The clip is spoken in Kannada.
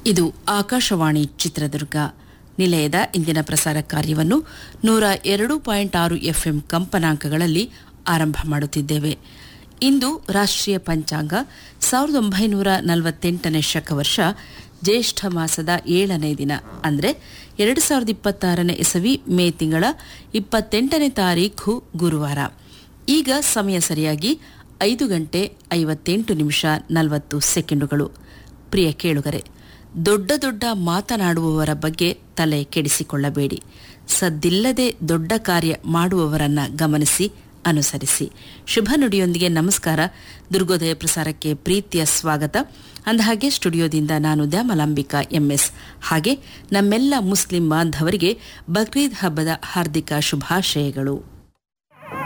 ಇದು ಆಕಾಶವಾಣಿ ಚಿತ್ರದುರ್ಗ ನಿಲಯದ ಇಂದಿನ ಪ್ರಸಾರ ಕಾರ್ಯವನ್ನು ನೂರ ಎರಡು ಪಾಯಿಂಟ್ ಆರು ಎಫ್ಎಂ ಕಂಪನಾಂಕಗಳಲ್ಲಿ ಆರಂಭ ಮಾಡುತ್ತಿದ್ದೇವೆ ಇಂದು ರಾಷ್ಟ್ರೀಯ ಪಂಚಾಂಗ ಸಾವಿರದ ಒಂಬೈನೂರ ನಲವತ್ತೆಂಟನೇ ಶಕವರ್ಷ ಜ್ಯೇಷ್ಠ ಮಾಸದ ಏಳನೇ ದಿನ ಅಂದರೆ ಎರಡು ಸಾವಿರದ ಇಪ್ಪತ್ತಾರನೇ ಇಸವಿ ಮೇ ತಿಂಗಳ ಇಪ್ಪತ್ತೆಂಟನೇ ತಾರೀಖು ಗುರುವಾರ ಈಗ ಸಮಯ ಸರಿಯಾಗಿ ಐದು ಗಂಟೆ ಐವತ್ತೆಂಟು ನಿಮಿಷ ನಲವತ್ತು ಸೆಕೆಂಡುಗಳು ಪ್ರಿಯ ಕೇಳುಗರೆ ದೊಡ್ಡ ದೊಡ್ಡ ಮಾತನಾಡುವವರ ಬಗ್ಗೆ ತಲೆ ಕೆಡಿಸಿಕೊಳ್ಳಬೇಡಿ ಸದ್ದಿಲ್ಲದೆ ದೊಡ್ಡ ಕಾರ್ಯ ಮಾಡುವವರನ್ನ ಗಮನಿಸಿ ಅನುಸರಿಸಿ ಶುಭ ನುಡಿಯೊಂದಿಗೆ ನಮಸ್ಕಾರ ದುರ್ಗೋದಯ ಪ್ರಸಾರಕ್ಕೆ ಪ್ರೀತಿಯ ಸ್ವಾಗತ ಅಂದಹಾಗೆ ಸ್ಟುಡಿಯೋದಿಂದ ನಾನು ದ್ಯಾಮಲಾಂಬಿಕಾ ಎಂಎಸ್ ಹಾಗೆ ನಮ್ಮೆಲ್ಲ ಮುಸ್ಲಿಂ ಬಾಂಧವರಿಗೆ ಬಕ್ರೀದ್ ಹಬ್ಬದ ಹಾರ್ದಿಕ ಶುಭಾಶಯಗಳು